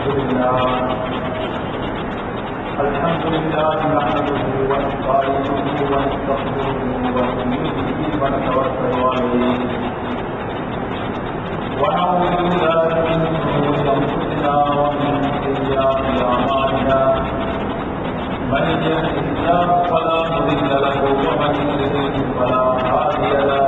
لله الحمد لله نحمده ونستعينه ونستغفره ونؤمن به ونتوكل عليه ونعوذ بالله من شرور انفسنا ومن سيئات اعمالنا من يهد الله فلا مضل له ومن يضلل فلا هادي له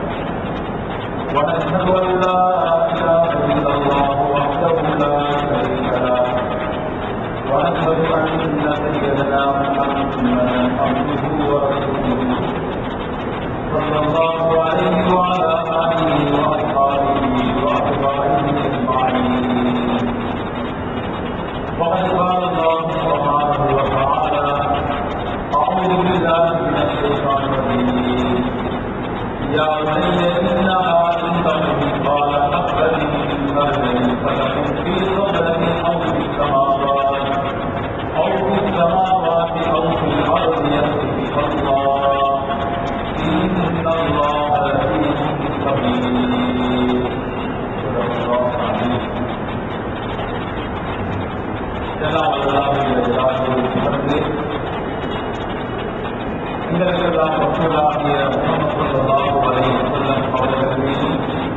ونشهد ان لا اله الا الله وحده لا شريك له ونشهد ان سيدنا محمدا عبده ورسوله صلى الله عليه وعلى اله واصحابه واتباعه اجمعين وقد قال الله سبحانه وتعالى اعوذ بالله من الشيطان الرجيم يا بني انها ان تكن مثقال حبه من خردل فتكن في صدر او في السماوات او في السماوات او في الارض يأتي الله ان الله لطيف خبير صدق الله العظيم எல்லாம் அல்லாஹ்வுடைய ஜலாலுவை புகழ்ந்து எங்களுக்கெல்லாம் ரசூலாகிய முஹம்மது ஸல்லல்லாஹு அலைஹி வஸல்லம் அவர்கள் மீதும்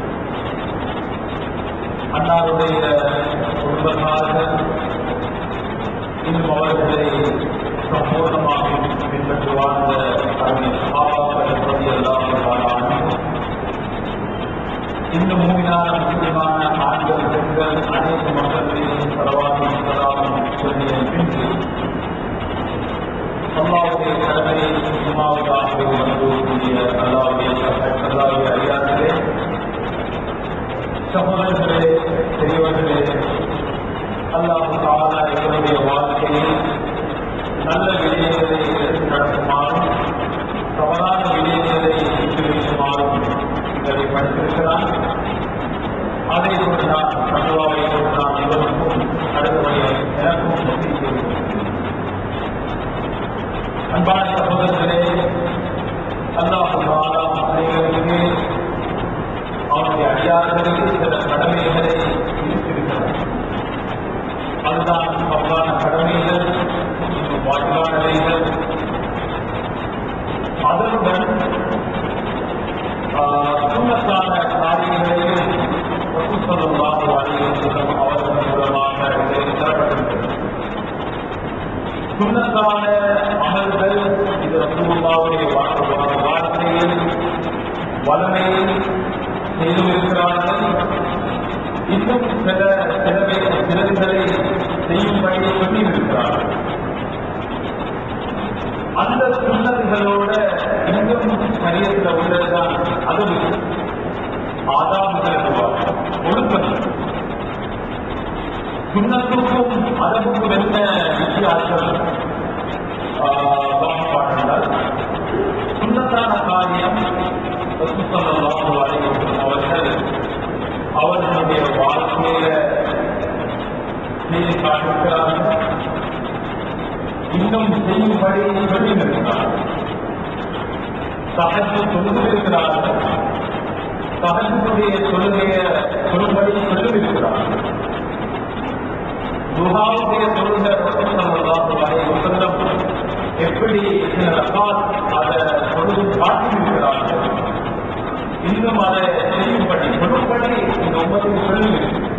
அன்னாருடைய குடும்பத்தார்கள் இன்னும் அவர்களை சம்பூர்ணமாக பின்பற்றி வாழ்ந்த அருமை சகாபாக்கள் பற்றி எல்லாம் இன்னும் மூவினான முக்கியமான ஆண்கள் பெண்கள் அனைத்து மக்களையும் பரவாயில்லை சலாமும் சொல்லிய பின்பு அல்லாவுடைய கடமையை சும்மாவதாக வந்து அல்லாவுடைய அல்லாவுடைய அறியார்களே சகோதரர்களே பெரியவர்களே அல்லாஹ் தாலா எங்களுடைய வாழ்க்கையில் நல்ல விடயங்களை எடுத்து நடக்குமாறும் தவறான விடயங்களை விட்டு வைக்குமாறும் எங்களை படித்திருக்கிறான் அதை கொண்டு நான் தத்துவாவை கொண்டு நான் இவருக்கும் அடுத்தவரை எனக்கும் ஒத்திருக்கிறேன் அன்பான சகோதரர்களே அல்லாஹ் தாலா அனைவருக்கு அவருடைய அடியார்களுக்கு சில கடமைகளை இருக்கிறது அதுதான் அவ்வான கடமைகள் வாய்ப்பானவைகள் அதனுடன் சுண்ணத்தான காரியங்களையும் ஒத்துசொல்லமாக வாழ்க்கையும் அவர்கள் மூலமாக தரப்பட்டிருக்கிறது சுண்ணத்தான அமல்கள் இது ரசூலுல்லாவுடைய வாழ்க்கையில் வளமையில் செய்திருக்கிறார்கள் இன்னும் சில சிலவை சிலர்களை செய்யும்படி சொல்லியிருக்கிறார்கள் அந்த சுண்ணங்களோட இன்னும் சரியத்தில் உள்ளதுதான் அதுவும் ஆதாமுகள் ஒழுக்கம் சுண்ணத்துக்கும் அதற்கும் என்ன வித்தியாசம் பாடல் சுண்ணத்தான காரியம் அவர்கள் அவர்களுடைய வாழ்க்கையில செய்து காட்டுகிறார்கள் இன்னும் செய்யும்படி சொல்லியிருக்கிறார்கள் சகஜ சொல்லியிருக்கிறார்கள் சகஜனுடைய சொல்லுடைய சொல்லும்படி சொல்லியிருக்கிறார்கள் துஹாவுடைய தொழுக வசல்லம் எப்படி அதை தொழுது காட்டியிருக்கிறார்கள் இன்னும் அதை செய்யும்படி சொல்லும்படி இந்த உமத்துக்கு சொல்லி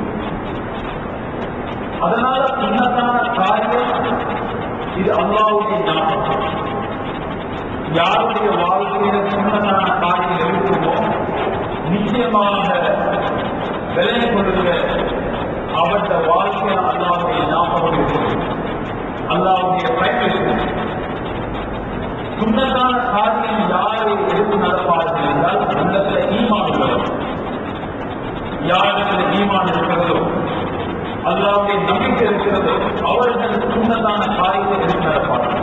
அதனால சுண்ணத்தான காரியம் இது அல்லாவுடைய ஞாபகம் யாருடைய வாழ்க்கையில சுண்ணத்தான காரியம் இருக்குமோ நிச்சயமாக விலை கொள்கிற அவருடைய வாழ்க்கையில் அல்லாவுடைய ஞாபகம் இருக்கும் அல்லாவுடைய பயன் சுண்ணத்தான காரியம் யாரை எடுத்து நடப்பார்கள் என்றால் உள்ளத்துல ஈமான் உள்ளவர் யாருக்கு ஈமான் இருக்கிறதோ அல்லாவுடைய நம்பிக்கை இருக்கிறதோ அவர்கள் சுண்ணத்தான காரியத்தை எடுத்து நடப்பார்கள்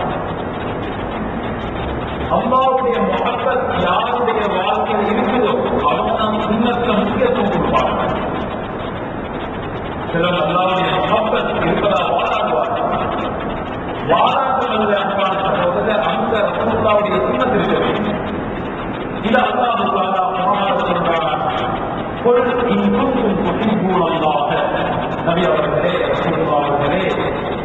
அல்லாவுடைய மகத்தல் யாருடைய வாழ்க்கையில் இருக்குதோ அவங்க தான் சுண்ணத்தை முக்கியத்துவம் கொடுப்பார்கள் சிலர் அல்லாவுடைய மகத்தல் இருப்பதா வாழாடுவார்கள் வாழாடுவது அன்பான சகோதரர் அந்த ரசூல்லாவுடைய சுண்ணத்தில் இருக்கிறது இது அல்லாஹ் தாலா முகமது சொல்றான் قل إن كنتم تحبون الله நபி அவர்களே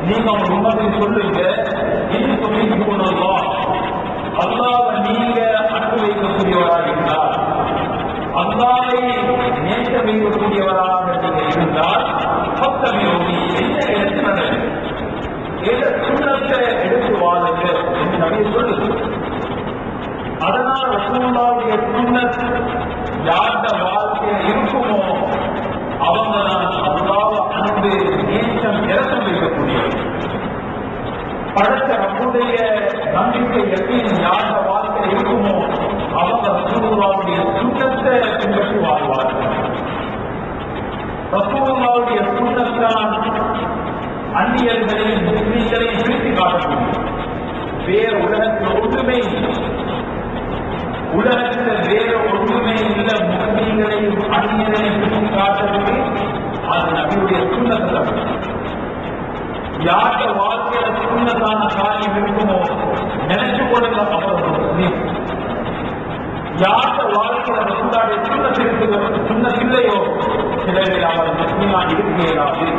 நீங்க உங்க உண்மையை சொல்லுங்க இன்னும் சொல்லி அல்லாஹ் நீங்க அன்பு வைக்கக்கூடியவராக இருந்தால் அல்லாவை நேச வைக்கக்கூடியவராக நீங்க இருந்தால் பத்தமையோடி என்ன எடுத்து நடக்கு எதை சுண்ணத்தை எடுத்து வாழுங்க என்று நபிய சொல்லுது அதனால ரசூலுல்லாவுடைய சுண்ணத் யார்ட வாழ்க்கையில இருக்குமோ அவங்க தான் அல்லாஹ் அன்பு நேசம் இறக்கம் வைக்கக்கூடியவர் படைத்த நம்முடைய நம்பிக்கை எப்பயும் யார்ட வாழ்க்கையில இருக்குமோ அவங்க ரசூலுல்லாவுடைய சுண்ணத்தை பின்பற்றி வாழ்வார்கள் ரசூலுல்லாவுடைய சுண்ணத்தான் அந்நியர்களையும் முஸ்லீம்களையும் பிரித்து காட்டக்கூடிய வேற உலகத்தில் ஒன்றுமே இல்லை உலகத்தில் வேற ஒன்றுமே இல்லை முஸ்லீம்களையும் அந்நியரையும் பிரித்து காட்டுறது அது நபியுடைய சுண்ணத்தை யார்கிட்ட வாழ்க்கையில சுண்ணத்தான காரியம் இருக்குமோ நினைச்சு கொடுங்க அவர் ஒரு முஸ்லீம் யார்கிட்ட வாழ்க்கையில ரசூலாவுடைய சுண்ணத்திற்கு சுண்ணத்தில்லையோ சிலரில் அவர் முஸ்லீமா இருக்கிறாரு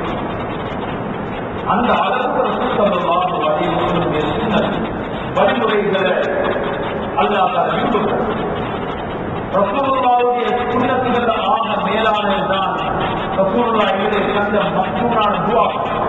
அந்த அளவுக்கு ரசூல் ஸல்லல்லாஹு அலைஹி வஸல்லம் சுன்னத் வழிமுறைகளை அல்லாஹ் தஆலா விரும்புகிறார் ரசூலுல்லாஹுடைய சுன்னத்துகள் ஆக மேலானது தான் ரசூலுல்லாஹ் எழுதி தந்த மஸ்னூனான துஆ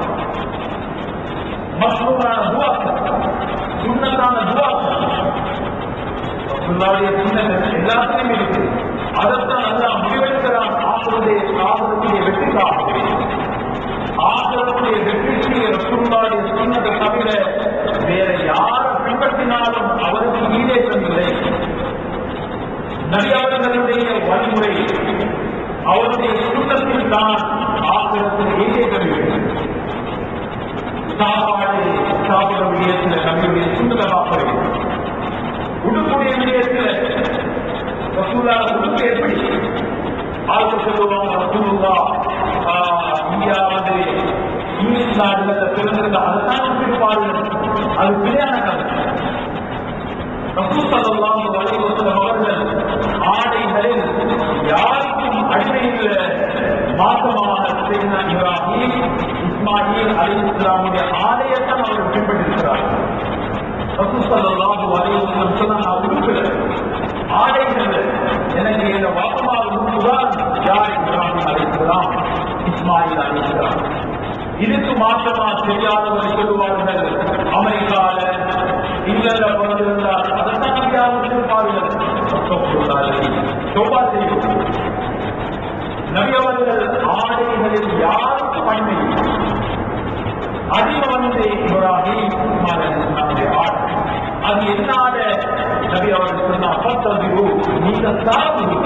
மஸ்னூனான துஆ சுன்னத்தான துஆ ரசூலுல்லாஹுடைய சுன்னத் எல்லாத்தையும் இருக்குது அதைத்தான் அல்லாஹ் முடிவெடுக்கிறான் ஆகுடைய ஆகுடைய வெற்றிக்காக ஆசிரத்துடைய வெற்றிக்கு ரசூலுல்லாஹுடைய சுன்னத்தை தவிர வேற யார் பின்பற்றினாலும் அவருக்கு ஈடேற்றம் இல்லை நபி அவர்களுடைய வழிமுறை அவருடைய சுண்ணத்தில் தான் ஆசிரத்தில் ஈடேற்றம் இல்லை சாப்பாடு சாப்பிட விடயத்தில் நபியுடைய சுண்ணத்தை பார்ப்பது உடுப்புடைய விடயத்தில் ரசூலா உடுப்பு எப்படி ஆளுக்கு சொல்லுவாங்க ரசூலுல்லா இந்தியா வந்து இங்கிலீஷ் நாடுகள்ல பிறந்திருந்த அதுதான் ஒப்பிடுப்பார்கள் அது பிழையான கருத்து ரசூல் ஸல்லல்லாஹு அலைஹி வஸல்லம் அவர்கள் ஆடைகளில் யாருக்கும் அடிமையில் மாற்றமாக செய்த இப்ராஹிம் இஸ்மாயில் அலி இஸ்லாமுடைய ஆலயத்தான் அவர்கள் பின்பற்றிருக்கிறார்கள் ரசூல் ஸல்லல்லாஹு அலைஹி வஸல்லம் சொன்னாங்க உடுப்புல ஆடைகள் எனக்கு இந்த வாக்குமாறு உடுப்புதான் யார் இப்ராஹிம் அலி இஸ்லாம் இஸ்மாயில் அலி இஸ்லாம் இதுக்கு மாற்றமா தெரியாதவர் சொல்லுவார்கள் அமெரிக்கால இங்கிலாந்துல பிறந்திருந்தார் அதைத்தான் நம்பியாவது இருப்பார்கள் சோபா செய்யும் நபி அவர்கள் ஆடைகளில் யாருக்கு பண்மை அதிகம் வந்து இப்ராஹிம் இஸ்மாயில் இஸ்லாமுடைய ஆடை அது என்ன ஆடை நபி அவர்கள் சொன்னா பத்ததிரு நீங்க சாப்பிடு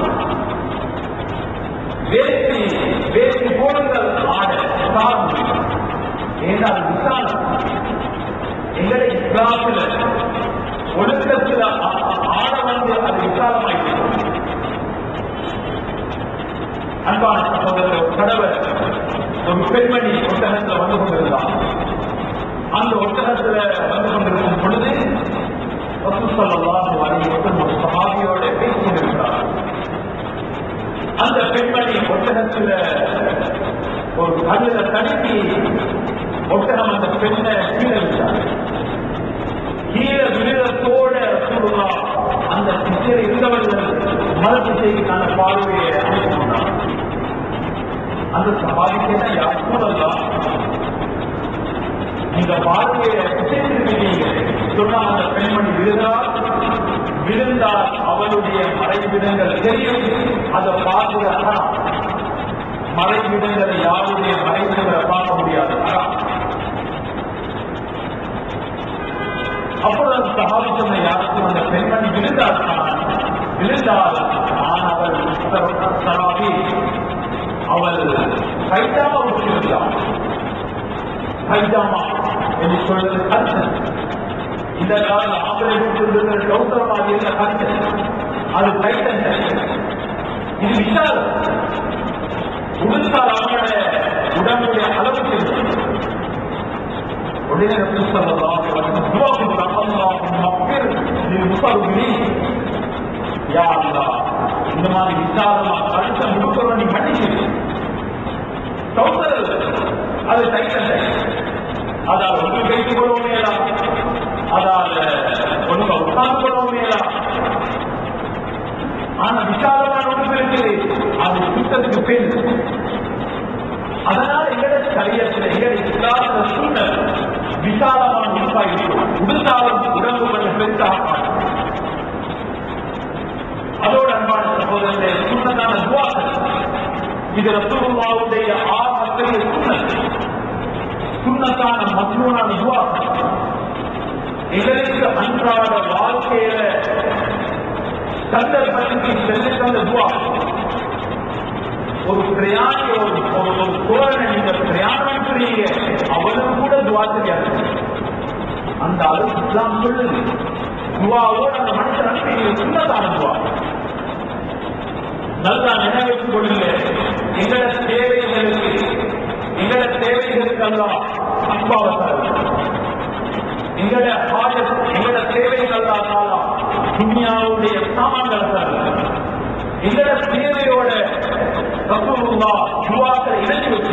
வேட்டி வேட்டி போடுங்கள் ஆட சார்பு ஏன்னா அது விசாலம் எங்களை இஸ்லாத்துல ஒழுக்கத்துல ஆட வந்து அது விசாலமாயிட்டு அன்பான சகோதரர் ஒரு கடவுள் ஒரு பெண்மணி ஒட்டகத்துல வந்து கொண்டிருந்தான் அந்த ஒட்டகத்துல வந்து கொண்டிருக்கும் பொழுது ரசூலுல்லாஹி அலைஹி வஸல்லம் ஒரு சஹாபியோட பேசிக் கொண்டிருக்கிறார் அந்த பெண்மணி ஒட்டகத்துல ஒரு கல்லுல தடுக்கி ஒட்டகம் அந்த பெண்ணை கீழே விட்டார் கீழே விழுதத்தோட ரசூலுல்லா அந்த திசையில் இருந்தவர்கள் மரத்து செய்திக்கான பார்வையை அனுப்பினார் அந்த சவாலிக்கு தான் யார் சூழல்லாம் இந்த பார்வையை திசைத்திருக்கிறீங்க சொன்னா அந்த பெண்மணி விழுந்தால் விழுந்தால் அவளுடைய மறைவிடங்கள் தெரியும் அதை பார்க்கிற மறைவிடங்களை யாருடைய மறைவிடங்களை பார்க்க முடியாது அப்பொழுது அந்த சகாபி சொன்ன யாருக்கும் அந்த பெண்மணி விழுந்தால் விழுந்தால் நான் அவள் சகாபி அவள் பைஜாமா விட்டிருந்தாள் பைஜாமா என்று சொல்வது கருத்து இந்த கால ஆம்பளை விட்டிருந்த கௌசரமாக இருந்த கருத்து அது டைட்டன் இது விசாலம் உடுத்தால் அவனோட உடம்புடைய அளவுக்கு உடனே ரசூல் ஸல்லல்லாஹு அலைஹி வஸல்லம் துஆ செய்தார் அல்லாஹும்ம மக்ஃபிர் லில் முஸல்லிமீன் யா அல்லாஹ் இந்த மாதிரி விசாலமா கழுத்தை முடுக்கிறவன் நீ மன்னிச்சு கௌசர் அது டைட்டன் ஆனா விசாலமான உடுப்பு இருக்குது அது சுத்தத்துக்கு பெண் அதனால எங்கட சரியத்துல எங்கட இஸ்லாத்துல சூழல் விசாலமான உடுப்பா இருக்கும் உடுத்தாலும் உடம்பு கொஞ்சம் பெருசாக அதோட அன்பான சகோதரர்களே சுண்ணத்தான துவாக்கள் இது ரசூலுல்லாவுடைய ஆரம்பத்திலே சுண்ணத் சுண்ணத்தான மக்ரூனான துவாக்கள் எங்களுக்கு அன்றாட வாழ்க்கையில சந்தர்ப்பத்துக்கு சென்று தந்த துவா ஒரு பிரயாணி ஒரு ஒரு ஒரு தோழனை நீங்க பிரயாணம் புரியுங்க அவனுக்கு கூட துவா தெரியாது அந்த அளவு இஸ்லாம் சொல்லுது துவாவோட அந்த மனுஷன் அனுப்பி சுண்ணத்தான துவா நல்லா நினைவைத்துக் கொள்ளுங்க எங்கள தேவைகளுக்கு எங்கள தேவைகளுக்கு எல்லாம் அன்பாவத்தார் எங்கள ஹாஜத் எங்கள தேவைகள் எல்லாம் காலம் துன்யாவுடைய சாமான்கள் சார் எங்கள தேவையோட ரசூலுல்லா துவாக்களை இணைச்சு வச்சு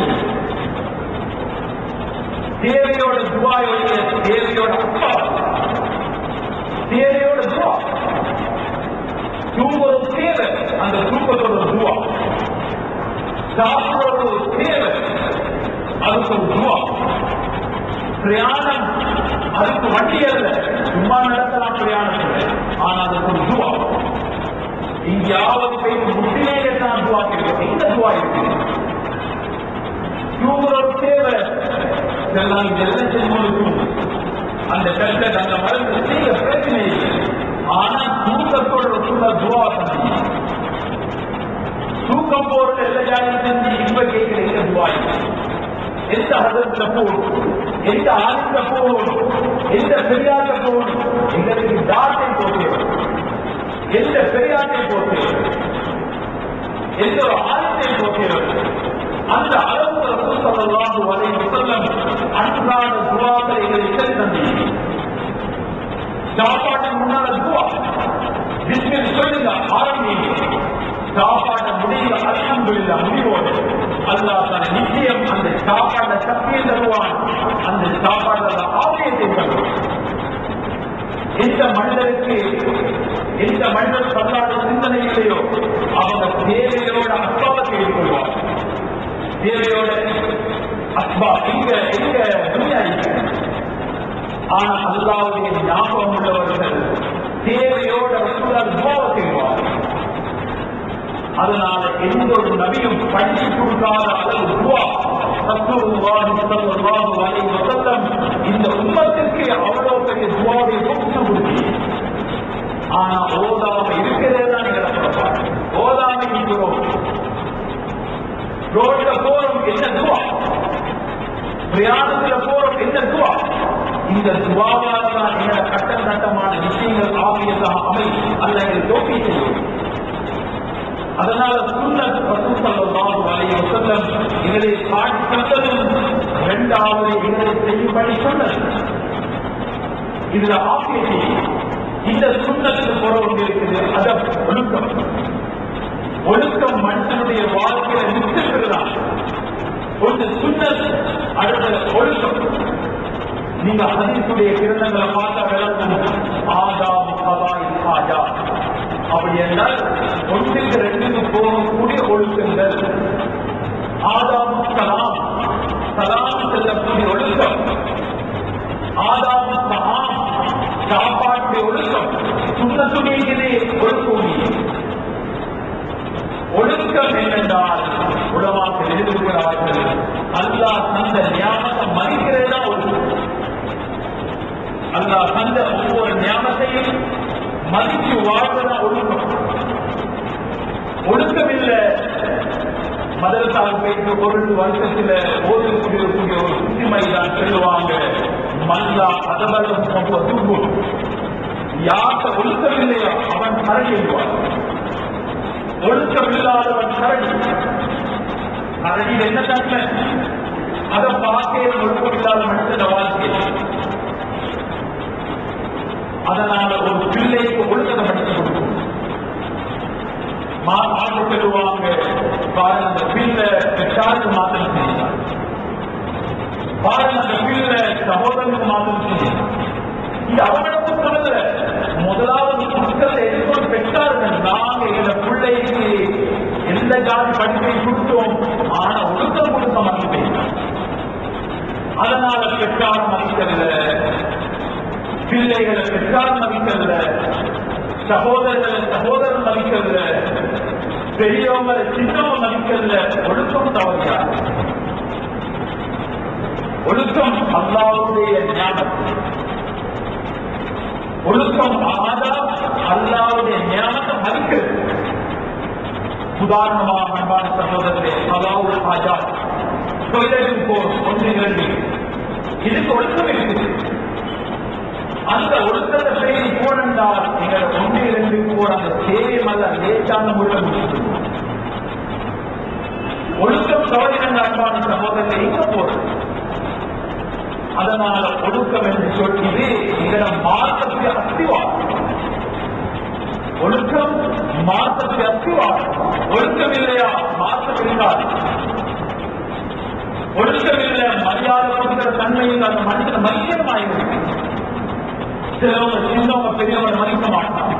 தேவையோட துவாயோடைய தேவையோட அப்பா தேவையோட துவா தூங்குறது தேவை அந்த தூக்கத்தோட துவா சாப்பிடுறது ஒரு தேவை அதுக்கு ஒரு துவா பிரயாணம் அதுக்கு வண்டி அல்ல சும்மா நடத்தலாம் பிரயாணத்தில் ஆனா அதுக்கு ஒரு துவா எங்கேயாவது போய் முட்டிலேயே தான் துவா இருக்கு எங்க துவா இருக்கு தூங்குறது தேவை இதெல்லாம் இதெல்லாம் செஞ்சு அந்த டெப்லெட் அந்த மருந்து செய்ய பிரச்சனை இல்லை ஆனா தூக்கத்தோட சொல்ல துவா பண்ணி தூக்கம் போறது எல்லாரும் செஞ்சு இப்ப கேட்கிற எந்த துவா எந்த ஹதத்துல போகணும் எந்த ஆளுக்க போகணும் எந்த பெரியாட்ட போகணும் எங்களுக்கு டாட்டை போட்டு எந்த பெரியாட்டை போட்டு எந்த ஒரு ஆயத்தை போகிறது அந்த அளவு ரசூல் ஸல்லல்லாஹு அலைஹி வஸல்லம் அன்றாட துஆக்களை எங்களுக்கு தந்தீங்க சாப்பாட்டுக்கு முன்னால துவா பிஸ்மில் சொல்லுங்க ஆரம்பிங்க சாப்பாட்டை முடியல அல்ஹம்துலில்லாஹ் முடிவோடு அல்லாஹ் தன் நிச்சயம் அந்த சாப்பாட சக்தியை தருவான் அந்த சாப்பாடுல ஆலயத்தை தருவான் எந்த மனிதருக்கு எந்த மனிதர் பல்லாத சிந்தனை இல்லையோ அவங்க தேவையோட அஸ்பாவத்தை ஏற்கொள்வார் தேவையோட அஸ்பா எங்க எங்க துணியா இருக்கு ஆனா அல்லாவுடைய ஞாபகம் உள்ளவர்கள் தேவையோட ரசூலால் துவாவை செய்வார் அதனால எந்த ஒரு நபியும் படிச்சு கொடுக்காத அளவு துவா ரசூலுல்லாஹி ஸல்லல்லாஹு அலைஹி வஸல்லம் இந்த உம்மத்துக்கு அவ்வளவு பெரிய துவாவை கொடுத்து கொடுத்தீங்க ஆனா ஓதாம இருக்கிறதே தான் நீங்க கஷ்டப்படுறாங்க ஓதாம இருக்கிறோம் ரோட்ல போறோம் என்ன துவா பிரயாணத்துல போறோம் என்ன துவா இந்த துவாவால தான் எங்களோட கட்டம் கட்டமான விஷயங்கள் ஆகியதாக அமை அல்ல எங்கள் தோப்பி செய்யும் அதனால சுன்னத் ரசூல் ஸல்லல்லாஹு அலைஹி வஸல்லம் எங்களை காட்டி தந்ததும் இரண்டாவது எங்களை செய்யும்படி சொன்னது இதுல ஆபியத்தை இந்த சுண்ணத்துக்கு புறம் இருக்குது அத ஒழுக்கம் ஒழுக்கம் மனுஷனுடைய வாழ்க்கையில நிறுத்துகிறதான் ஒன்று சுண்ணத் அடுத்த ஒழுக்கம் நீங்க ஹதீஸுடைய கிரணங்களை பார்த்தா விளக்கும் ஆதாம் கதாயின் ஆஜா அப்படி என்றால் ஒன்றுக்கு ரெண்டுக்கு போகக்கூடிய ஒழுக்கங்கள் ஆதாம் கலாம் கலாம் செல்லக்கூடிய ஒழுக்கம் ஆதாம் மகாம் சாப்பாட்டுடைய ஒழுக்கம் சுண்ணத்துடையதே ஒழுக்கம் ஒழுக்கம் என்னென்றால் உலமாக்கள் எழுதுகிறார்கள் அல்லாஹ் தந்த ஞாபகம் மதிக்கிறதா ஒழுக்கம் அல்லாஹ் தந்த ஒவ்வொரு ஞாபகத்தையும் மதித்து வாழ்வதா ஒழுக்கம் ஒழுக்கம் இல்ல மதரசால் போயிட்டு ஒரு வருஷத்துல ஓதக்கூடிய ஒரு புத்திமை தான் சொல்லுவாங்க மல்லா அதவரம் ரொம்ப துன்பு யார்கிட்ட ஒழுக்கம் இல்லையோ அவன் கரடிடுவான் ஒழுக்கம் இல்லாதவன் கரடி கரடியில் என்ன தன்மை அதை பார்க்க ஒழுக்கம் இல்லாத மனுஷன் வாழ்க்கை அதனால ஒரு பிள்ளைக்கு ஒழுக்கத்தை படித்து கொடுக்கும் மாற்று சொல்லுவாங்க பாருங்க அந்த பிள்ளை பெற்றாருக்கு மாத்திரம் செய்யலாம் பாருங்க அந்த பிள்ளை சகோதரனுக்கு மாத்திரம் செய்யலாம் இது அவனோட புத்தகத்துல முதலாவது புத்தகத்தை எதிர்கொண்டு பெற்றார்கள் நாங்க எங்களை பிள்ளைக்கு எந்த ஜாதி படிப்பை கொடுத்தோம் ஆனா ஒழுக்கம் கொடுக்க மாட்டேன் அதனால பெற்றார் மதிக்கல்ல பிள்ளைகளை பெற்றார் மதிக்கல்ல சகோதரர்களை சகோதரன் மதிக்கல்ல பெரியவங்களை சின்னவங்க மதிக்கல்ல ஒழுக்கம் தவறியா ஒழுக்கம் அல்லாவுடைய ஞானம் ஒழுக்கம் ஆதா அல்லாவுடைய ஞானத்தை மதிக்கிறது உதாரணமாக அன்பான சகோதரர்களே அல்லாவுடைய ஆஜா தொழிலும் போர் ஒன்று இரண்டு இதுக்கு ஒழுக்கம் இருக்குது அந்த ஒழுக்கத்தை பேணி போனென்றால் எங்களை ஒன்று இரண்டு போர் அந்த சேவை அல்ல லேசான முறையில் முடிச்சு ஒழுக்கம் தவறின அன்பான சகோதரர்கள் எங்க போறது அதனால ஒழுக்கம் என்று சொல்லிது எங்களை மாற்றத்துக்கு அத்திவாரம் ஒழுக்கம் மாற்றத்துக்கு அத்திவாரம் ஒழுக்கம் இல்லையா மாற்றம் இருந்தால் ஒழுக்கம் இல்லை மரியாதை கொடுக்கிற தன்மையில் அந்த மனுஷன் மதிக்கமாயிருக்கு சிலவங்க சின்னவங்க பெரியவங்க மதிக்க மாட்டாங்க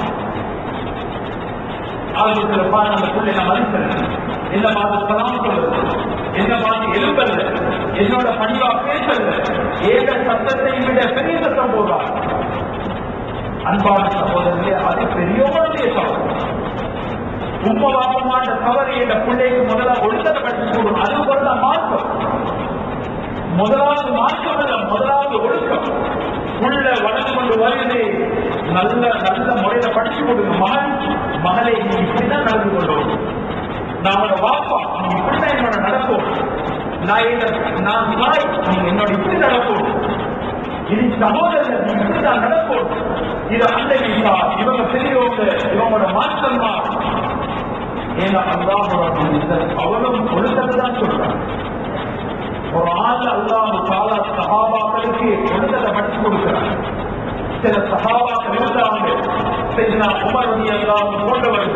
அவங்க சில பாரு அந்த பிள்ளை நான் மதிக்கிறேன் என்ன பார்த்து சலாம் சொல்லுது என்ன பார்த்து எழுப்பல்ல என்னோட பணிவா பேசல ஏக சத்தத்தை விட பெரிய சத்தம் போடுறார் அன்பான சகோதரர்களே அது பெரியவங்களுடைய தவறு உம்ம வாப்பமான தவறு என்ற பிள்ளைக்கு முதல்ல ஒழுக்கத்தை கட்டி போடும் அது போல மாற்றம் முதலாவது மாற்றம் அல்ல முதலாவது ஒழுக்கம் உள்ள வளர்ந்து கொண்டு வருது நல்ல நல்ல முறையில படிச்சு கொடுங்க மகன் மகளே நீ இப்படிதான் நடந்து கொள்ளும் நான் உன்னோட வாப்பா நீ இப்படிதான் என்னோட நடக்கும் நான் என்ன நான் தாய் நீ என்னோட இப்படி நடக்கும் இது சகோதரர் நீ இப்படிதான் நடக்கும் இது அண்டை வீசா இவங்க பெரியவங்க இவங்களோட மாற்றம் தான் ஏன்னா அல்லாஹ் அவனும் ஒழுக்கத்தை தான் சொல்றான் ஒரு ஆள் அல்லாஹ் தாலா சஹாபாக்களுக்கு ஒழுக்கத்தை படிச்சு கொடுக்கிறான் சில சஹாபாக்கள் இருந்தாங்க செய்தினா உமர் ரவி அல்லாஹ் போன்றவர்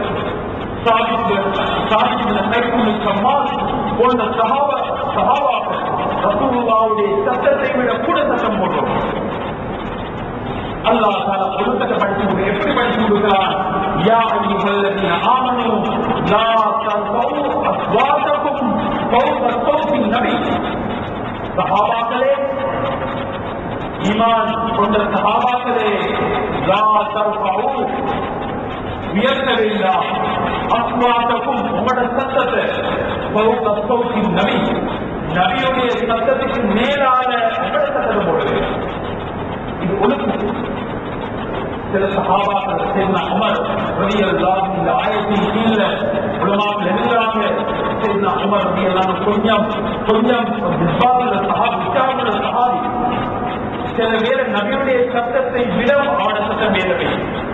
போன்ற சஹாபா சஹாபாக்கள் ரசூலுல்லாவுடைய சத்தத்தை விட கூட சத்தம் போடுறோம் அல்லாஹ் தாலா ஒழுக்கத்தை படிச்சு கொடுக்க எப்படி படிச்சு கொடுக்கிறான் யா அய்யுஹல்லதீன ஆமனு லா தர்ஃபவு அஸ்வாதகும் ஃபௌக ஸௌத்தி நபி சஹாபாக்களே ஈமான் கொண்ட சஹாபாக்களே லா தர்ஃபவு உயர்த்த வேண்டாம் அஸ்வாதகும் உங்களோட சத்தத்தை ஃபௌக ஸௌத்தி நபி நபியுடைய சத்தத்துக்கு மேலான உங்களோட சத்தத்தை போடுங்க இது ஒழுக்கம் சில சகாபாக்கள் செய்த அமர் ரவியெல்லாம் இந்த ஆயத்தின் கீழ உலமாக்கள் எழுதுறாங்க செய்த அமர் ரவியெல்லாம் கொஞ்சம் கொஞ்சம் விஸ்வாசில சஹாபி விசாரண சஹாபி சில பேர் நபியுடைய சத்தத்தை விட அவட சத்தம் வேறவை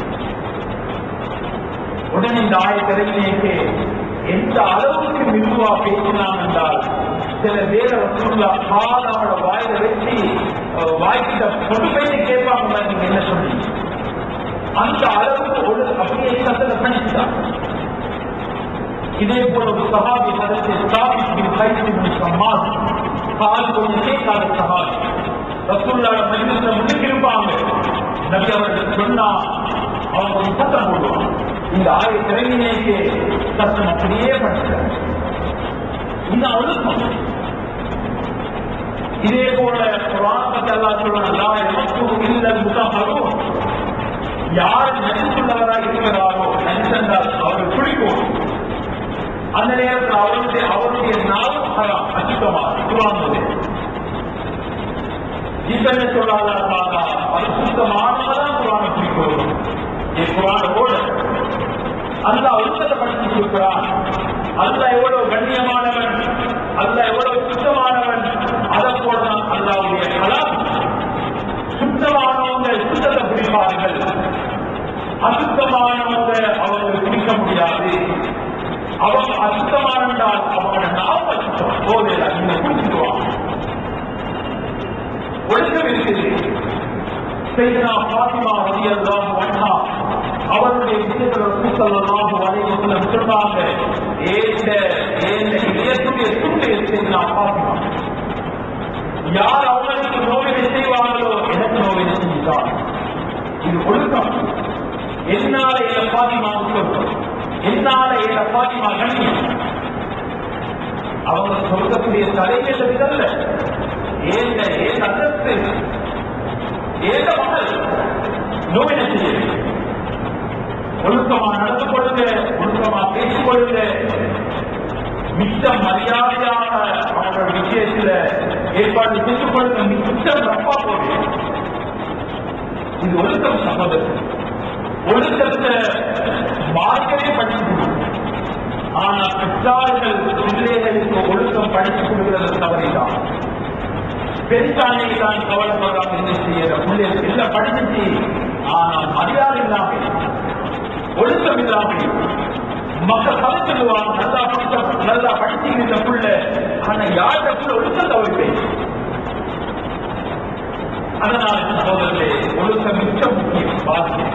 உடனே இந்த ஆயத்திற்கு எந்த அளவுக்கு மிருதுவா பேசினான் என்றால் சில பேர ரசூல்லா கால் அவனோட வாயில வச்சு வாய்க்கிட்ட கொண்டு போயிட்டு கேட்பாங்க நீங்க என்ன சொன்னீங்க அந்த அளவுக்கு ஒரு அப்படியே சத்தத்தை பண்ணிட்டான் இதே போல ஒரு சஹாபி நடத்தி ஸ்தாபிப்பின் கைது சம்மான் கால் கொஞ்சம் கேட்காத சஹாபி ரசூல்லாட மனிதத்தை முன்னுக்கு இருப்பாங்க நபி அவர்கள் சொன்னா அவன் கொஞ்சம் சத்தம் போடுவான் இந்த ஆய திறமையிலேக்கு சத்தம் அப்படியே படிச்சார் இந்த ஒழுக்கம் இதே போல குரான் அல்லா சொல்றான் இல்ல முகம் யார் நடித்துள்ளவராக இருக்கிறாரோ நடித்தென்றால் அவர்கள் பிடிக்கும் அந்த நேரத்தில் அவருடைய அவருடைய நாளும் ஹராம் அச்சுத்தமா குரான் இப்ப என்ன சொல்றாங்க பரிசுத்தமானதான் குரானை பிடிக்கும் என் குரானோட அல்ல ஒழுக்கத்தை படிச்சு கொடுக்கிறான் அல்ல எவ்வளவு கண்ணியமானவன் அல்ல எவ்வளவு சுத்தமானவன் அதை போலதான் அல்லாவுடைய கலாம் சுத்தமானவங்க சுத்தத்தை பிடிப்பார்கள் அசுத்தமானவங்க அவர்கள் பிடிக்க முடியாது அவங்க அசுத்தமானதால் அவங்களோட நாம அசுத்தம் போதையில நீங்க பிடிச்சிடுவாங்க ஒழுக்கம் இருக்குது செய்தனா பாத்திமா ரலியல்லாஹு அன்ஹா அவருடைய விஷயத்துல ரசூலுல்லாஹு அலைஹி வஸல்லம் சொன்னாங்க ஏந்த ஏந்த இதயத்துடைய துண்டு செய்தனா பாத்திமா யார் அவங்களுக்கு நோவினை செய்வாங்களோ எனக்கு நோவினை செஞ்சுட்டார் இது ஒழுக்கம் என்னால என்ன பாத்திமா சொல்றோம் என்னால என் அப்பாத்திமா கண்ணியம் அவங்க சொல்லக்கூடிய தலைகள் இதல்ல ஏந்த ஏன் அந்தஸ்து ஏந்த மகள் நோவின செய்யுது ஒழுக்கமா நடந்து கொள்ளுங்க ஒழுக்கமா பேசிக் கொள்ளுங்க மிச்ச மரியாதையாக அவர்கள் விஷயத்துல ஏற்பாடு செஞ்சு கொள்ளுங்க மிச்சம் தப்பா போகுது இது ஒழுக்கம் சகோதரர் ஒழுக்கத்தை மார்க்கமே படிச்சு ஆனா பெற்றார்கள் பிள்ளைகளுக்கு ஒழுக்கம் படித்து கொடுக்கிறது தவறிதான் பெருசானே தான் கவலைப்படுறாங்க என்ன செய்யற பிள்ளைகளுக்கு எல்லாம் படிச்சுச்சு ஆனா மரியாதை இல்லாமல் ஒழுக்கம் இல்லாமல் மக்கள் கதை சொல்லுவாங்க நல்லா படிச்ச நல்லா படிச்சுக்கிற புள்ள ஆனா யார்கிட்ட புள்ள ஒழுக்கம் தவிர்ப்பேன் அதனால் சகோதரர்களே ஒழுக்கம் மிக முக்கியம் பாதிக்கும்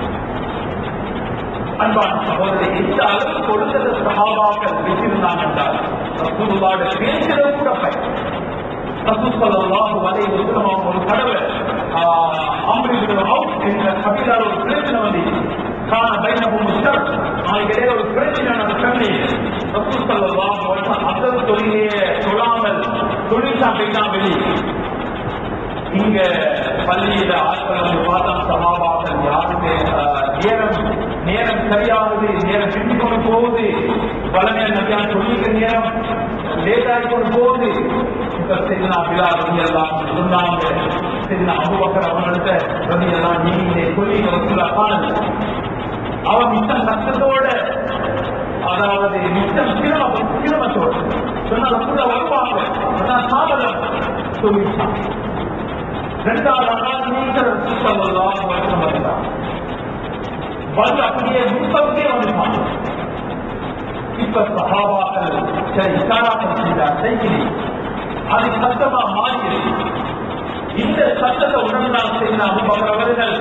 அன்பான சகோதரி எந்த அளவுக்கு ஒழுங்கத சகாபாக்கள் வச்சிருந்தாங்க என்றால் ரசூலுல்லாட பேசுறது கூட பயன் ரசூலுல்லாஹு அலைஹி வஸல்லம் ஒரு தடவை அம்ரி இப்னு அவுஃப் என்ற கபிலார் ஒரு பிரச்சனை வந்து காண பைனஹும் முஸ்தர் அவங்களுக்கு இடையே ஒரு பிரச்சனை நடக்கி ரசூலுல்லாஹு அலைஹி வஸல்லம் அசல் தொழிலே தொழாமல் தொழில் தான் போயிட்டான் வெளியே இங்க பள்ளியில ஆட்கள் வந்து பார்த்தா சமாபாக்கள் யாருமே ஆஹ், நேரம் நேரம் சரியாகுது நேரம் பிடி கொண்டு போகுது பலமே நம்பியான் சொல்லிக்கிற நேரம் லேட்டாகி கொண்டு போகுது இப்ப சரினா விழா ரவி எல்லாம் சொன்னாங்க சரினா அபுபக்கர் அவங்கள்ட்ட ரவி எல்லாம் நீங்க சொல்லி வசூலா காணல அவன் மிச்சம் கஷ்டத்தோட அதாவது மிச்சம் சிரமம் சிரமத்தோட சொன்னா ரசூலா வருவாங்க சொன்னா சாதனம் சொல்லிட்டான் இரண்டாவது நாள் நீங்கள் சொல்லலாம் வந்தார் வந்து அப்படியே முன்பக்கே வந்துட்டாங்க இப்ப சகாபாக்கள் சரி இசாராக்கள் செய்தார் செய்கிறேன் அது சத்தமா மாறியது இந்த சத்தத்தை உடனடியாக செய்த அபுபக்கர் அவர்கள்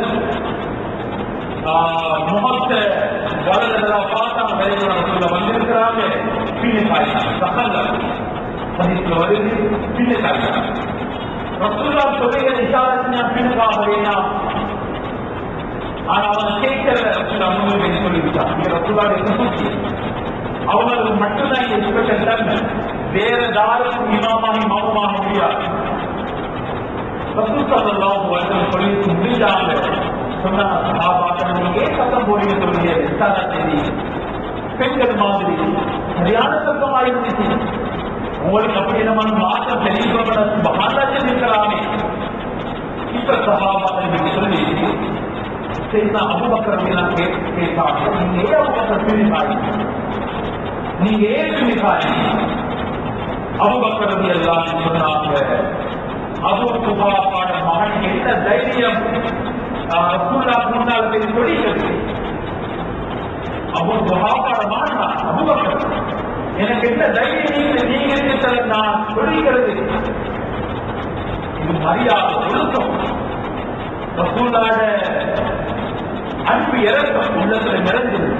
ஆஹ், முகத்தை வலதெல்லாம் பார்த்தாங்க விரைவில் சொல்ல வந்திருக்கிறாங்க பின்ன காய்ச்சாங்க சகங்கள் பதித்துல வருது பின்ன காய்ச்சாங்க ரசூல்லா சொல்லுகிற இஷாரத்தினா பின்னுக்காக வேணாம் ஆனா அவங்க கேட்கறத ரசூல்லா முன்னுரிமை சொல்லிவிட்டான் இங்க ரசூல்லா என்ன அவங்களுக்கு மட்டும்தான் இந்த ஸ்பெஷல் தன்மை வேற யாருக்கும் இமாமாகி மாமமாக முடியாது ரசூல்லா சொல்லி முடிஞ்சாங்க சொன்னாங்க சஹாபாக்கள் நீங்க ஏன் சத்தம் போடுங்க சொல்லுங்க விசாரணை செய்தி பெண்கள் மாதிரி சரியான சத்தமாக இருந்துச்சு உங்களுக்கு அப்படி நம்ம மாற்றம் தெரிவிக்கப்பட மகாராஜன் இருக்கலாமே இப்ப சகாபாக்கள் சொல்லி சரிதா அபுபக்கர் எல்லாம் கேட்டாங்க நீங்க ஏன் அபுபக்கர் பிரிவாய் நீங்க ஏன் பிரிவாய் அபுபக்கர் எல்லாம் சொன்னாங்க அபு சுபாப்பாட மகன் என்ன தைரியம் ரசூல்லா முன்னால் போய் சொல்லிக்கிறது அபு சுபாப்பாட மகன் அபுபக்கர் எனக்கு என்ன தைரியம் நீங்க நீங்க இருக்கிறத நான் சொல்லிக்கிறது இது மரியாதை ஒழுக்கம் ரசூலாட அன்பு இறக்கம் உள்ளத்துல நிறைஞ்சது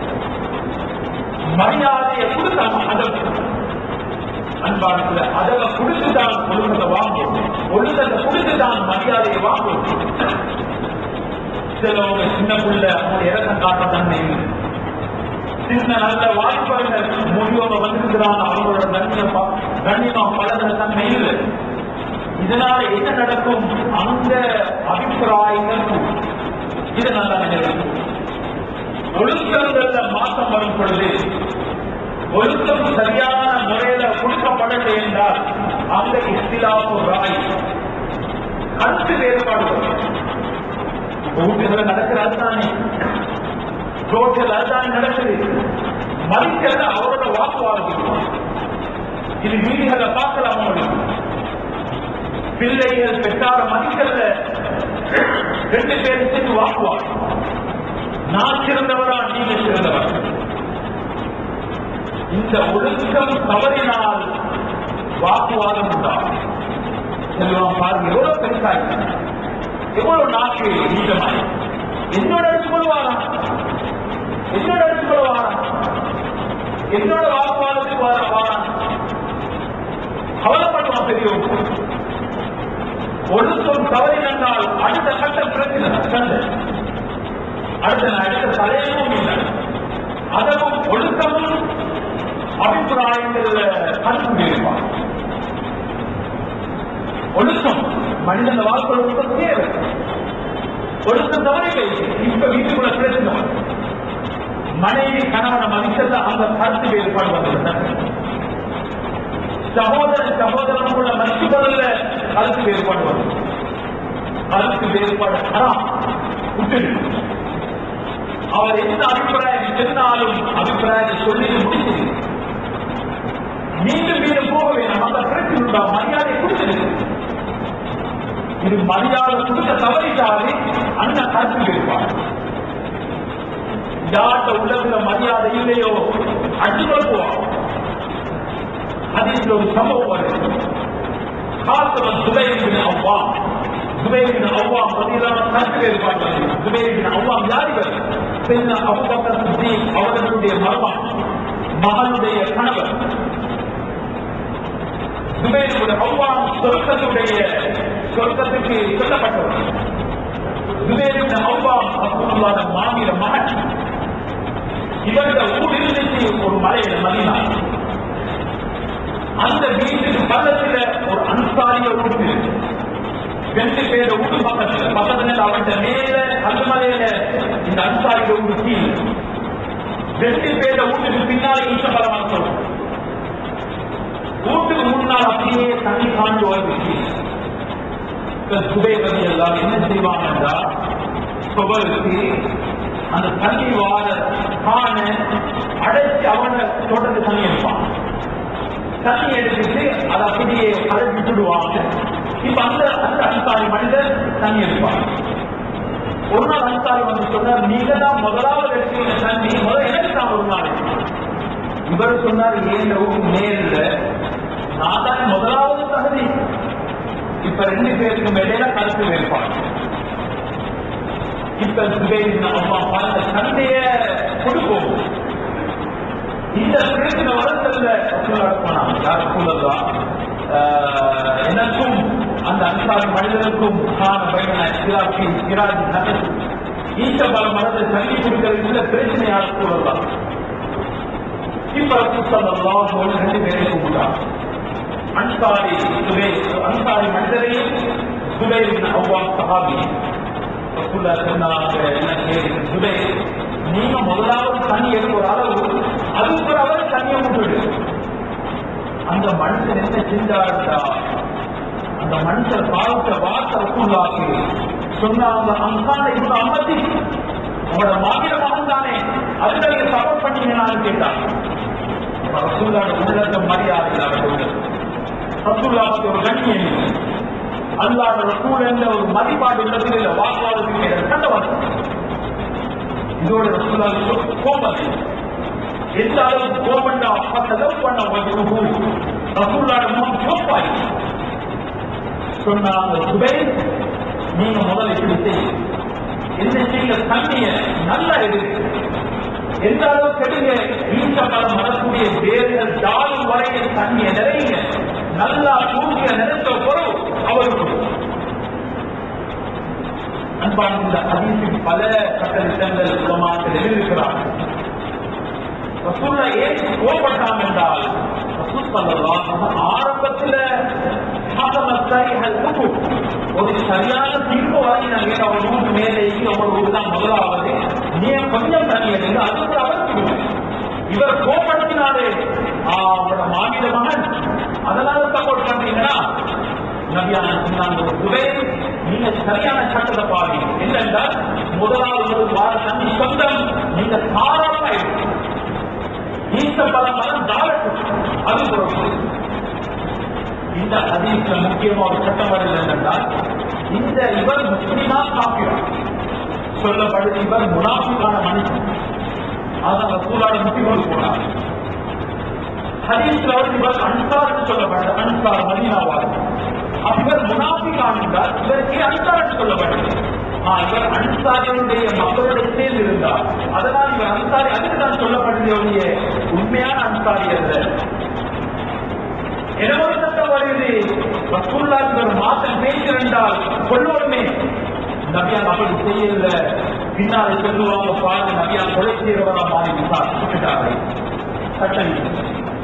மரியாதையை கொடுத்தாங்க அதற்கு அன்பானத்துல அதவை கொடுத்துதான் ஒழுங்கத்தை வாங்கும் ஒழுங்கத்தை கொடுத்துதான் மரியாதையை வாங்கும் சிலவங்க சின்ன பிள்ளை அவங்க இறக்கம் காட்ட தன்மை இல்லை சின்ன நல்ல வாய்ப்புகள் முடிவோட வந்திருக்கிறான் அவங்களோட கண்ணியம் கண்ணியம் பலன தன்மை இல்லை இதனால என்ன நடக்கும் அந்த அபிப்பிராயங்கள் இது நல்லா நினைவு ஒழுக்கங்கள்ல மாற்றம் வரும் பொழுது ஒழுக்கம் சரியான முறையில கொடுக்கப்படவில்லை என்றால் அந்த இஸ்திலாப்பு ராய் கருத்து வேறுபாடு வரும் வீட்டுல நடக்கிற அதுதானே ரோட்டில் அதுதானே நடக்குது மதிக்கல அவரோட வாக்குவாதம் இது வீடுகளை பார்க்கலாம் அவங்களுக்கு பிள்ளைகள் பெற்றார மதிக்கல்ல ரெண்டு பேரும் சேர்ந்து வாக்குவாங்க நான் சிறந்தவரா நீங்க சிறந்தவர் இந்த ஒழுக்கம் தவறினால் வாக்குவாதம் உண்டாகும் செல்வம் பாருங்க எவ்வளவு பெருசாய் எவ்வளவு நாக்கு நீட்டமாய் என்னோட எடுத்து கொள்வாரா என்னோட எடுத்து கொள்வாரா என்னோட வாக்குவாதத்துக்கு வர வாரா கவலைப்படுவான் பெரியவங்க ஒழுக்கம் தவறினால் அடுத்த கட்ட பிரச்சனை சண்டை அடுத்த அடுத்த தலையமும் இல்லை அதவும் ஒழுக்கமும் அபிப்பிராயங்கள்ல கருத்து வேறுபாடு ஒழுக்கம் மனிதன் வாழ்க்கை ஒழுக்கம் தேவை ஒழுக்கம் தவறில்லை இப்ப வீட்டுக்குள்ள பிரச்சனை மனைவி கணவனை மதித்தது அந்த கருத்து வேறுபாடு வந்துள்ளது சகோதரன் சகோதரன் கூட மதிப்புள்ள கருத்து வேறுபாடு வரும் கருத்து வேறுபாடு ஹராம் விட்டுடு அவர் எந்த அபிப்பிராயம் சொன்னாலும் அபிப்பிராயத்தை சொல்லி முடிச்சது மீண்டும் மீண்டும் போக வேண்டாம் அந்த பிரச்சனை உண்டா மரியாதை கொடுத்தது இது மரியாதை கொடுக்க தவறிட்டாலே அந்த கருத்து வேறுபாடு யார்கிட்ட உள்ளதுல மரியாதை இல்லையோ அடிச்சு கொள்வோம் அதில் ஒரு சம்பவம் வருது காசவன் சுபைரின் அவ்வாம் சுபைரின் அவ்வாம் பதிலான கருத்து வேறுபாடு வருது சுபைரின் அவ்வாம் யார் இவர் பின்ன அபுபக்கர் சித்திக் அவர்களுடைய மர்மம் மகனுடைய கணவர் சுபைருடைய அவ்வாம் சொர்க்கத்துடைய சொர்க்கத்துக்கு சொல்லப்பட்டவர் சுபேரின் அவ்வாம் அப்துல்லாத மாநில மகன் இவருடைய ஊர் இருந்துச்சு ஒரு மலையில மதினா அந்த வீட்டுக்கு பக்கத்துல ஒரு அன்சாரிய வீட்டு ரெண்டு பேர வீட்டு பக்கத்துல பக்கத்துல அவர்கிட்ட மேல கல்மலையில இந்த அன்சாரிய வீட்டு கீழ் ரெண்டு பேர வீட்டுக்கு பின்னால ஈசபலமான சொல்றோம் வீட்டுக்கு முன்னால் அப்படியே தண்ணி காண்டு வருது சுபேபதி எல்லாம் என்ன செய்வாங்கன்னா சுபருக்கு அந்த தண்ணி வார காண அடைச்சி அவன தோட்டத்து தண்ணி எடுப்பான் தண்ணி எடுத்துட்டு அதை அப்படியே அழைச்சி விடுவாங்க இப்ப அந்த அந்த அன்சாரி மனிதர் தண்ணி எடுப்பாங்க ஒரு நாள் அன்சாரி வந்து சொன்னார் நீங்க தான் முதலாவது எடுத்தீங்க தண்ணி முதல்ல எனக்கு தான் ஒரு நாள் இவர் சொன்னார் ஏன் நேரில் நான் தான் முதலாவது தகுதி இப்ப ரெண்டு பேருக்கும் இடையில கருத்து வேறுபாடு இப்ப சுபேரின் அம்மா பார்த்த சண்டைய கொடுப்போம் இந்த பிரச்சனை வளர்த்ததுல போனாங்க யார் கூடதான் எனக்கும் அந்த அன்சாரி மனிதனுக்கும் காண பயண சிராக்கி சிராஜி நகர் ஈட்ட பல மனதை தள்ளி கொடுக்கறதுல பிரச்சனை யார் கூடதான் இப்ப சொல்லலாம் ரெண்டு பேரும் கூப்பிட்டாங்க அன்சாரி சுபே அன்சாரி மனிதரையும் சுபேரின் அவ்வாம் சஹாபி ரசூல்லா சொன்னாங்க என்ன கேள்வி சுபே நீங்க முதலாவது தண்ணி எடுக்க ஒரு அளவு அதுக்கு ஒரு அளவு தண்ணியை விட்டுடு அந்த மனுஷன் என்ன செஞ்சாருடா அந்த மனுஷன் பார்த்த வார்த்தை ரசூல்லாக்கு சொன்னாங்க அங்கான இப்ப அம்மதி உங்களோட மாநில மகன் தானே அதுல நீங்க சப்போர்ட் பண்ணீங்கன்னு கேட்டாங்க ரசூல்லாட உள்ளத்த மரியாதை அவர்கள் ரசூல்லாவுக்கு ஒரு கண்ணியம் இல்லை அல்லாத ரசூல் என்ற ஒரு மதிப்பாடு உள்ளதில் இல்லை வாக்குவாதத்துக்கு சண்டை வரும் இதோட ரசூலாவுக்கு கோபம் எந்த அளவுக்கு கோபண்டா பத்த லவ் பண்ண வந்து ரசூல்லாட முகம் கோப்பாய் சொன்னாங்க சுபை நீங்க முதல்ல இப்படி செய்ய என்ன செய்ய தண்ணிய நல்லா எடுத்து எந்த அளவுக்கு எடுங்க ஈசப்படம் வரக்கூடிய வேர்கள் தாழும் வரையில் தண்ணியை நிறைய நல்லா தூங்கிய நினைத்த பொருள் அவருக்கு அன்பான இந்த அதிர்ச்சி பல சட்டத்திட்டங்கள் மூலமாக எழுதியிருக்கிறார் ரசூல்லா ஏன் கோபப்பட்டாம் என்றால் ரசூல் ஸல்லல்லாஹு ஆரம்பத்துல ஒரு சரியான தீர்ப்பு வாங்கி நாங்க அவன் வீட்டு மேலே அவன் வீடு தான் முதலாவது நீ கொஞ்சம் தண்ணி எடுங்க அது கூட அவருக்கு இவர் கோபப்படுத்தினாலே அவரோட மாநில மகன் அதனால சப்போர்ட் பண்றீங்கன்னா நபியான சொன்னாங்க ஒரு துறை நீங்க சரியான சட்டத்தை பாருங்க என்னென்றால் முதலாவது ஒரு வார தண்ணி சொந்தம் நீங்க தாராளமா இருக்கு ஈச பல மனம் தாரட்டும் அது பொருள் இந்த ஹதீஸ்ல முக்கியமா ஒரு சட்டம் வருது என்னென்றால் இந்த இவர் முஸ்லிமா காப்பியம் சொல்லப்படுது இவர் முனாஃபிக்கான மனுஷன் அதான் ரசூலாட முக்கியம் போனார் ஹதீஸ்ல வந்து இவர் அன்சார் சொல்லப்பட்ட அன்சார் மதீனாவார் இவர் முனாஃபிகான் என்றால் இவருக்கு அன்சார் சொல்லப்பட்டது ஆ, இவர் அன்சாரியுடைய மக்களுடைய சேர்ந்து இருந்தார் அதனால் இவர் அன்சாரி அதுக்கு தான் சொல்லப்பட்டது ஒழிய உண்மையான அன்சாரி அல்ல எனவே சட்டம் வருகிறது ரசூல்லாக்கு ஒரு மாற்றம் பேசிருந்தால் கொள்ளோருமே நபியா அப்படி செய்யல பின்னாலே சொல்லுவாங்க பாருங்க நபியா கொலை செய்கிறவரா மாறி விசாரிச்சுட்டார்கள் சட்டம் இல்லை.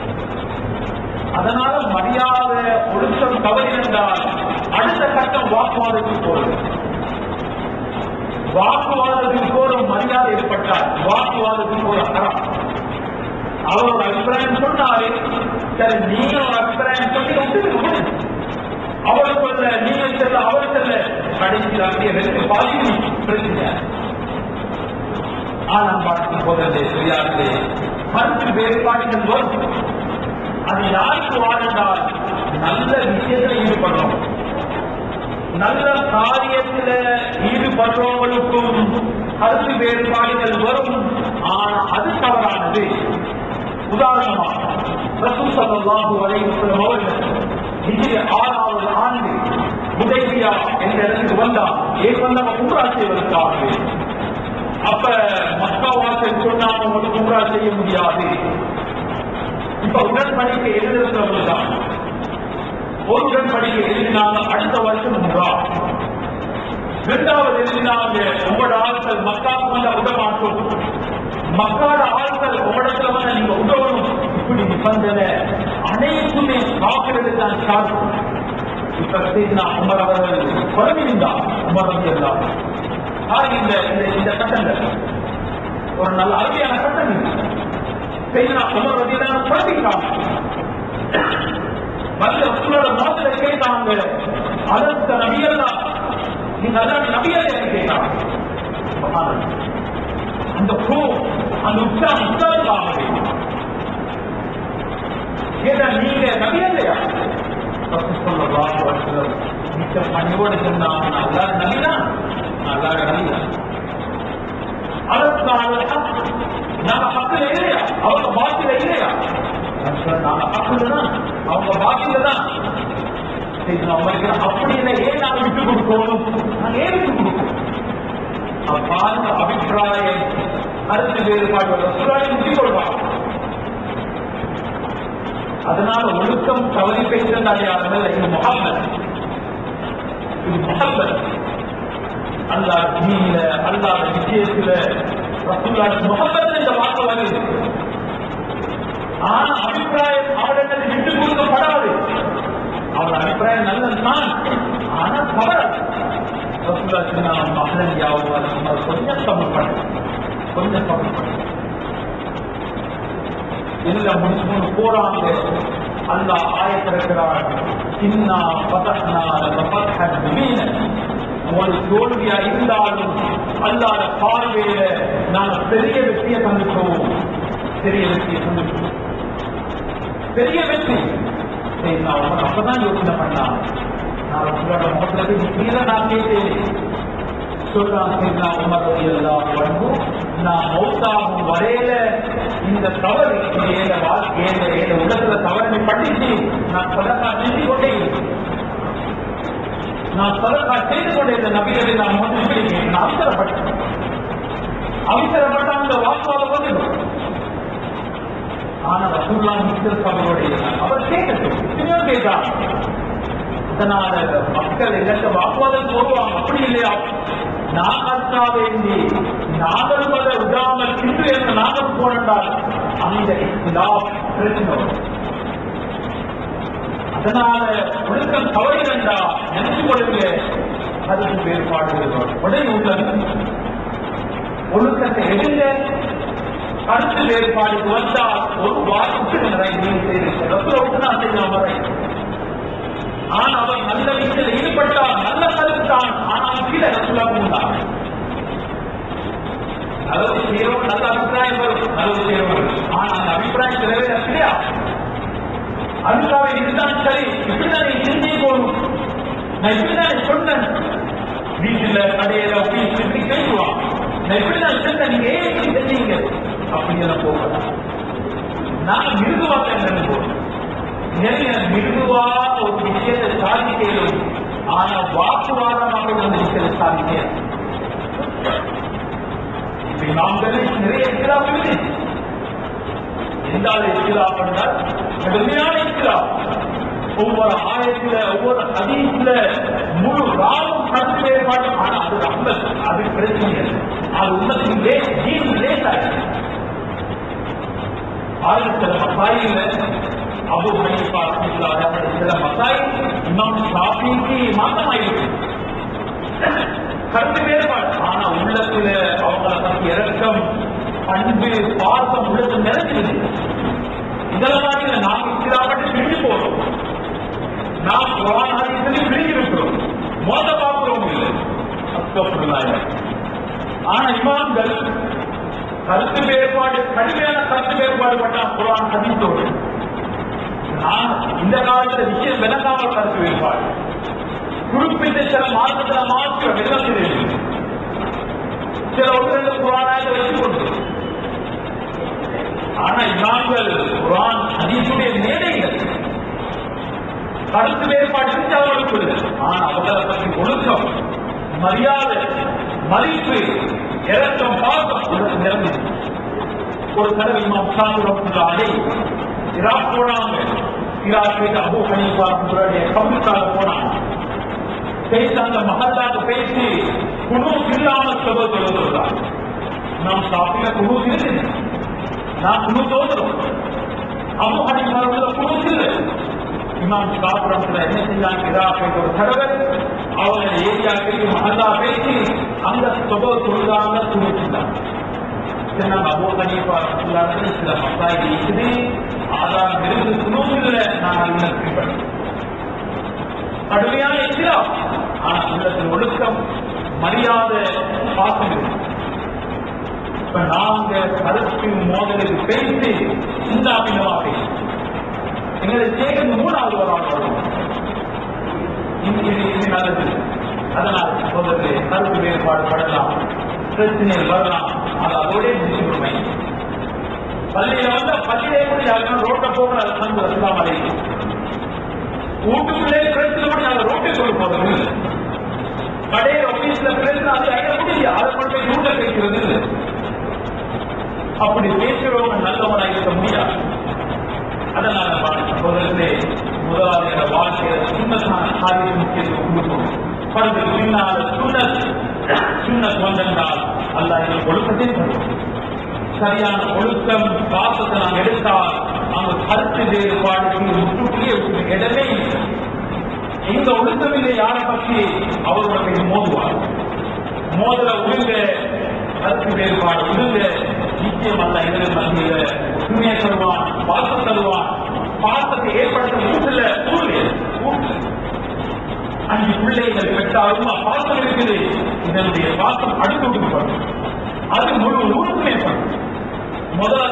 அதனால மரியாதை ஒழுக்கம் தவறு என்றால் அடுத்த கட்டம் வாக்குவாதத்துக்கு போறது வாக்குவாதத்தில் போரும் மரியாதை ஏற்பட்டால் வாக்குவாதத்தில் போற அறம் அவர் ஒரு அபிப்பிராயம் சொன்னாரு சரி நீங்க ஒரு அபிப்பிராயம் சொல்லி விட்டுட்டு அவர் சொல்ல நீங்க சொல்ல அவர் சொல்ல கடைசியில் அப்படியே ரெண்டு பாதி பிரச்சனை ஆனம் பார்க்கும் போதே சரியாகவே கருத்து வேறுபாடுகள் வரும் அது யாருக்கு வாழ்ந்தால் நல்ல விஷயத்தில் ஈடுபடுறோம் நல்ல காரியத்தில் ஈடுபடுறவங்களுக்கும் கருத்து வேறுபாடுகள் வரும் ஆனா அது தவறானது உதாரணமா ரசூல் ஸல்லல்லாஹு அலைஹி வஸல்லம் அவர்கள் ஹிஜ்ரி ஆறாவது ஆண்டு உதைபியா என்ற இடத்துக்கு வந்தார் ஏன் வந்தவங்க உம்ரா செய்வதற்காகவே அப்ப மக்கா வாசல் சொன்னாங்க உங்களுக்கு உம்ரா செய்ய முடியாது இப்ப உடன்படிக்கை எழுதுறவங்க தான் ஒரு உடன்படிக்கை எழுதினாங்க அடுத்த வருஷம் உம்ரா இரண்டாவது எழுதினாங்க உங்களோட ஆட்கள் மக்காவுக்கு வந்த விட மாட்டோம் மக்களோட ஆட்கள் உங்களிடத்துல வந்து நீங்க உதவணும் இப்படி நிபந்தனை அனைத்துமே காக்கிறது தான் சார்பு இப்ப செய்தினா உமர் அவர்கள் குறைவிருந்தார் உமர் இருந்தார் பாருங்க இந்த இந்த- இந்த கட்டங்கள் ஒரு நல்ல அருமையான கட்டம் இது செய்தினா உமர் வதியான குறைவிருந்தாங்க வந்து உங்களோட மனசுல கேட்டாங்க அதற்கு நபியெல்லாம் நீங்க அதான் நபியல்ல கேட்டாங்க சுப்ஹானல்லாஹ். அந்த பூ அந்த உற்சாகம் உற்சாகமாக கேட்டா நீங்க நபியல்லையா மிக்க பணியோடு சொன்னாங்க நான் அல்லாத நபிதான் நான் அல்லாத நபிதான் அதற்கான நாங்க பக்கத்துல இல்லையா அவங்க பாக்கில இல்லையா நான் சொன்னேன், நாங்க பக்கத்துல தான் அவங்க பாக்கில தான் சரி, நான் உங்களுக்கு அப்படி இல்லை ஏன் நாங்க விட்டு கொடுக்கணும் நாங்க ஏன் விட்டு கொடுக்கணும் அப்ப பாருங்க அபிப்பிராயம் கருத்து வேறுபாடு ரசூலாவை முற்றிக் கொள்வாங்க அதனால ஒழுக்கம் தவறி பேசுறது அடையாளங்கள் இது முகம்மது இது முகம்மது அல்லாஹ் தீனில அல்லாஹ் விஷயத்துல ரசூல்லா முகம்மது என்ற வார்த்தை வருது ஆனா அபிப்பிராயம் அவரிடத்தில் விட்டு கொடுக்கப்படாது அவர் அபிப்பிராயம் நல்லதுதான் ஆனா தவறு ரசூல்லா சொன்னாங்க மகன் யாவது கொஞ்சம் தமிழ் பண்ணு கொஞ்சம் தமிழ் பண்ணு எல்லாம் முடிச்சு கொண்டு போறாங்க அல்லாஹ் ஆயத்திருக்கிறார் சின்னா பதஹ்னா லக ஃபத்ஹன் முபீன உங்களுக்கு தோல்வியா இருந்தாலும் அல்லாத பார்வையில நாங்க பெரிய வெற்றியை தந்துட்டோம் பெரிய வெற்றியை தந்துட்டோம் பெரிய வெற்றி சரி நான் உங்க அப்பதான் யோசனை பண்ணான் நான் உங்களோட முகத்துல போய் இப்படியில நான் கேட்டேன் சொல்றாங்க நான் உமர் ரலியல்லாஹு அன்ஹு நான் மௌத்தாகும் வரையில இந்த தவறு ஏழ வாழ்க்கையில ஏழ உலகத்துல தவறு பண்ணிச்சு நான் சதக்கா செஞ்சு கொண்டே இருந்தேன். நான் சதக்கா செய்து கொண்டே இந்த நபிகளை நான் வந்து இப்படி நான் அவசரப்பட்டேன் அவசரப்பட்ட அந்த வாக்குவாதம் வந்து ஆனா ரசூல்லா மிஸ்டர் அவருடைய அவர் கேட்கட்டும் எத்தனையோ கேட்டார் அதனால மக்கள் எங்கிட்ட வாக்குவாதம் போடுவாங்க அப்படி இல்லையா நாங்களுக்காக வேண்டி நாங்கள் வர விடாமல் இன்று என்ற நாங்கள் போனதால் அந்த இஸ்லாம் பிரச்சனை வரும். அதனால ஒழுக்கம் தவறு வேண்டா நினைச்சு கொள்ளுங்க அதுக்கு வேறுபாடுகள் வரும். உடனே உள்ளது ஒழுக்கத்தை எடுங்க கருத்து வேறுபாடு வந்தால் ஒரு வாய்ப்பு நீங்கள் செய்திருக்க நான் செய்ய முறை ஆனா அவர் நல்ல விஷயத்தில் ஈடுபட்டார் நல்ல கருத்தான் ஆனால் கீழே ரசூலாக உண்டார் நல்லது செய்யறோம் நல்ல அபிப்பிராயம் வரும் நல்லது செய்யறோம் ஆனா அந்த அபிப்பிராயம் சிலவே இல்லையா அதுக்காக இதுதான் சரி இப்படிதான் நீ சிந்தி போகணும் நான் இப்படிதான் சொன்னேன் வீட்டுல கடையில ஆபீஸ் இப்படி பேசுவான் நான் இப்படிதான் சொன்னேன் நீங்க ஏன் இப்படி செஞ்சீங்க அப்படியெல்லாம் போகலாம் நான் மிருதுவாக என்ன நிறைய மிருதுவா ஒரு விஷயத்தை சாதிக்கணும் ஆனா வாக்குவாதமாக அந்த விஷயத்தை சாதிக்க இப்ப நாங்களே நிறைய இஸ்லாம் இருக்கு எந்த இஸ்லாம் என்றால் கடுமையான இஸ்லாம் ஒவ்வொரு ஆயத்துல ஒவ்வொரு ஹதீஸ்ல முழு ராவும் கருத்து வேறுபாடு ஆனா அது ரொம்ப அது பிரச்சனை இல்லை அது உண்மத்தின் லே தீன் லேசாயிடுச்சு ஆயிரம் சில மசாயில அபு ஹனீஃபா ரஹ்மத்துல்லாஹி சில மசாய் இமாம் ஷாஃபிக்கு மாற்றமாயிருக்கு கருத்து வேறுபாடு ஆனா உள்ளத்துல அவங்களை பத்தி இறக்கம் அன்பு பாசம் உள்ளத்து நிறைஞ்சிருது இதெல்லாம் மாதிரி நாம் இஸ்லாமட்டு பிரிஞ்சு போறோம் நாம் குரான் ஹதீஸில் பிரிஞ்சு இருக்கிறோம் மோத பார்க்கிறோம் இல்லை அஸ்தோஃபிருல்லாஹ். ஆனா இமாம்கள் கருத்து வேறுபாடு கடுமையான கருத்து வேறுபாடு பட்டா குரான் ஹதீஸோடு நான் இந்த காலத்துல விஷயம் விளங்காமல் கருத்து வேறுபாடு குறிப்பிட்ட சில மார்க்கத்தில் மாற்றம் விளங்குகிறது சில ஒன்று ரெண்டு குரானாக வச்சு கொண்டு ஆனா இமாம்கள் குரான் ஹதீஸுடைய மேடைகள் கருத்து வேறுபாடு இருந்து அவர்களுக்கு இல்லை. ஆனா அவர்களை பற்றி ஒழுக்கம் மரியாதை மதிப்பு இறக்கம் பாசம் உள்ளது நிரம்பி ஒரு தடவை இமாம் சாமி இராக் போனாங்க ஈராக் போயிட்டு அபு ஹனீஃபா அவர்களுடைய கம்யூக்காக போனாங்க பேசி அந்த மகல்லாக பேசி குழு இல்லாமல் சொல்ல சொல்லுகிறார் நாம் சாப்பிட குழு இருக்குது நான் குழு தோன்றோம் அபு ஹனீஃபா குழு இல்லை இமாம் சாப்பிடத்துல என்ன செஞ்சாங்க ஈராக்கை ஒரு தடவை அவங்க ஏரியாவுக்கு மகல்லா பேசி அந்த சொப தொழுதாங்க துணிச்சிட்டாங்க நாங்க அபு ஹனீஃபா ரஹ்மத்துல்லாஹி சில மசாயில் இருக்குது ஆதாரம் இருந்து குழுவில் நான் அதில் பின்பற்றேன் கடுமையான எதிரா ஆனா உள்ளத்தில் ஒழுக்கம் மரியாதை பாசம் இருக்கு. இப்ப நாங்க கருத்து மோதலுக்கு பேசி இந்த அபிநவாக எங்களை சேர்ந்து மூணாவது ஒரு ஆள் வரும் இது இது- இது நல்லது அதனால் சோதரே கருத்து வேறுபாடு படலாம் பிரச்சனை வரலாம் அது அதோட முடிச்சுடுமை பள்ளியில வந்து பள்ளியிலே கூட யாருக்கும் ரோட்டை போகிற அல்ஹம்து அஸ்லாம் அலைக்கும் வீட்டுக்குள்ளே பிரச்சனை கூட நாங்க ரோட்டுக்கு போய் போறது இல்லை கடையில் ஆபீஸ்ல பிரச்சனை அது ஐயா முடியல அதை கொண்டு போய் ரூட்டை பேசுறது இல்லை அப்படி பேசுறவங்க நல்லவனா இருக்க முடியாது அதனால சகோதரர்களே முதலாவது என்ற வாழ்க்கையில சுண்ணத்தான காரியம் முக்கியத்துவம் கொடுக்கும் பழுது பின்னால் சுண்ணத் சுண்ணத் வந்தென்றால் அல்லாஹ் எங்களுக்கு ஒழுக்கத்தை தரும் சரியான ஒழுக்கம் பாசத்தை நாம் எடுத்தால் அந்த கருத்து வேறுபாடுக்கு முற்றுப்புள்ளியே ஒரு இடமே இல்லை இந்த ஒழுக்கமில்லை யாரை பற்றி அவர்களுடைய மோதுவார் மோதல உருங்க கருத்து வேறுபாடு உருங்க நிச்சயம் அல்ல இதன் மத்தியில உண்மையை தருவான் பாசம் தருவான் பாசத்தை ஏற்படுத்த வீட்டுல ஊர்ல ஊர்ல அஞ்சு பிள்ளைகள் பெற்றாலும் பாசம் இருக்குது இதனுடைய பாசம் அடுத்து கொடுக்கப்படும் அது முழு ஊருக்குமே படும் முதல்ல